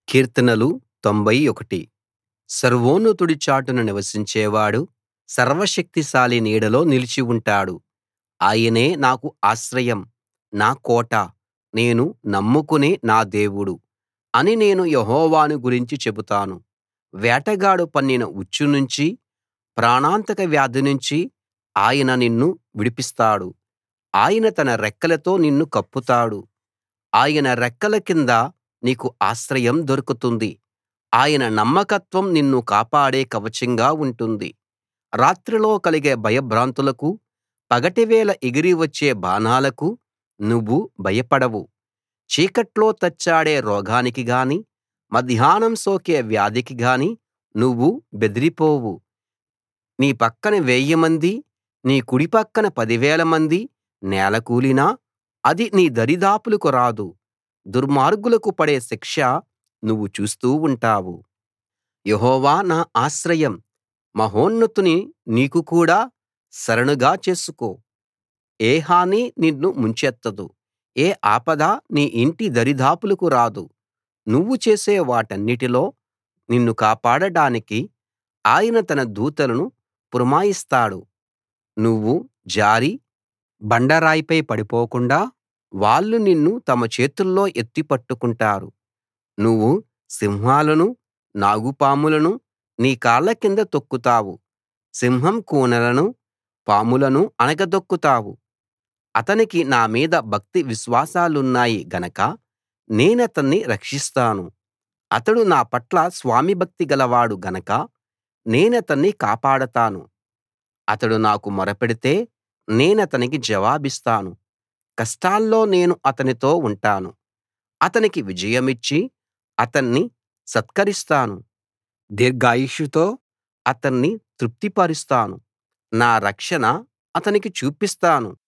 కీర్తనలు 91 సర్వోన్నతుడి చాటున నివసించేవాడు సర్వశక్తిశాలి నీడలో నిలిచి ఉంటాడు ఆయనే నాకు ఆశ్రయం నా కోట నేను నమ్ముకునే నా దేవుడు అని నేను యెహోవాను గురించి చెబుతాను వేటగాడు పన్నిన ఉచ్చు నుంచి ప్రాణాంతక వ్యాధి నుంచి ఆయన నిన్ను విడిపిస్తాడు ఆయన తన రెక్కలతో నిన్ను కప్పుతాడు ఆయన రెక్కల కింద నీకు ఆశ్రయం దొరుకుతుంది ఆయన నమ్మకత్వం నిన్ను కాపాడే కవచంగా ఉంటుంది రాత్రిలో కలిగే భయభ్రాంతులకు పగటివేళ ఎగిరి వచ్చే బాణాలకు నువ్వు భయపడవు చీకట్లో తచ్చాడే రోగానికి గానీ మధ్యాహ్నం సోకే వ్యాధికి గానీ నువ్వు బెదిరిపోవు నీ పక్కన వేయిమంది నీ కుడి పక్కన పదివేలమంది నేలకూలినా అది నీ దరిదాపులకు రాదు దుర్మార్గులకు పడే శిక్ష నువ్వు చూస్తూ ఉంటావు యెహోవా నా ఆశ్రయం మహోన్నతుని నీకు కూడా శరణుగా చేసుకో ఏ హానీ నిన్ను ముంచెత్తదు ఏ ఆపదా నీ ఇంటి దరిదాపులకు రాదు నువ్వు చేసే వాటన్నిటిలో నిన్ను కాపాడడానికి ఆయన తన దూతలను పురమాయిస్తాడు నువ్వు జారి బండరాయిపై పడిపోకుండా వాళ్ళు నిన్ను తమ చేతుల్లో ఎత్తి పట్టుకుంటారు నువ్వు సింహాలనూ నాగుపాములనూ నీ కాళ్ళ కింద తొక్కుతావు సింహం కూనలనూ పాములనూ అణగదొక్కుతావు అతనికి నా మీద భక్తి విశ్వాసాలున్నాయి గనక నేనతన్ని రక్షిస్తాను అతడు నా పట్ల స్వామిభక్తి గలవాడు గనక నేనతన్ని కాపాడతాను అతడు నాకు మొరపెడితే నేనతనికి జవాబిస్తాను కష్టాల్లో నేను అతనితో ఉంటాను అతనికి విజయమిచ్చి అతన్ని సత్కరిస్తాను దీర్ఘాయుష్షుతో అతన్ని తృప్తిపరుస్తాను నా రక్షణ అతనికి చూపిస్తాను